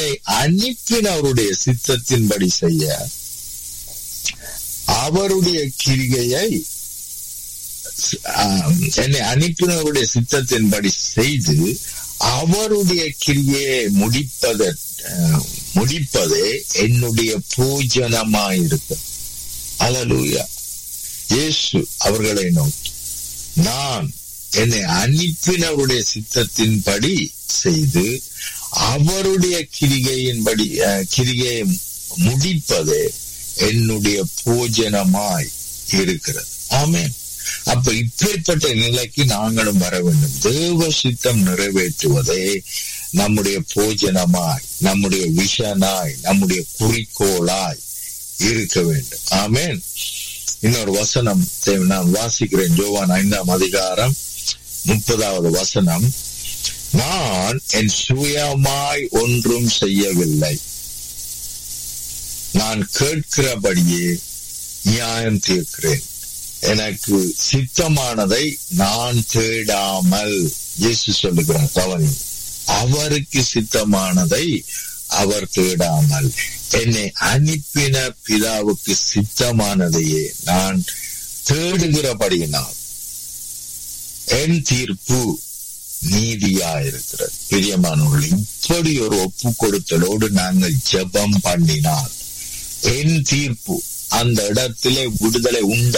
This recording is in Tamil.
என்னை அனுப்பினவருடைய சித்தத்தின்படி செய்ய அவருடைய கிரிகையை ஆம், என்னை அனுப்பினவருடைய சித்தத்தின்படி செய்து அவருடைய கிரியை முடிப்பத அஹ், முடிப்பதே என்னுடைய பூஜனமாயிருக்கு அலலூயா இயேசு அவர்களை நோக்கி நான் என்னை அனுப்பினவருடைய சித்தத்தின்படி செய்து அவருடைய கிரிகையின்படி அஹ், கிரிகையை முடிப்பதே என்னுடைய பூஜனமாய் இருக்கிறது ஆமென் அப்ப இப்பேற்பட்ட நிலைக்கு நாங்களும் வர வேண்டும் தேவ சித்தம் நிறைவேற்றுவதே நம்முடைய போஜனமாய் நம்முடைய விஷனாய் நம்முடைய குறிக்கோளாய் இருக்க வேண்டும் ஆமென் இன்னொரு வசனம் தே- நான் வாசிக்கிறேன் ஜோவான் ஐந்தாம் அதிகாரம் முப்பதாவது வசனம் நான் என் சுயமாய் ஒன்றும் செய்யவில்லை நான் கேட்கிறபடியே நியாயம் தீர்க்கிறேன் எனக்கு சித்தமானதை நான் தேடாமல் இயேசு சொல்லுகிறார் கவனி அவருக்கு சித்தமானதை அவர் தேடாமல் என்னை அனுப்பின பிதாவுக்கு சித்தமானதையே நான் தேடுகிறபடியினால் என் தீர்ப்பு நீதியாயிருக்கிறது பிரியமானவர்கள் இப்படி ஒரு ஒப்பு கொடுத்தலோடு நாங்கள் ஜெபம் பண்ணினால் என் தீர்ப்பு அந்த இடத்திலே விடுதலை உண்டா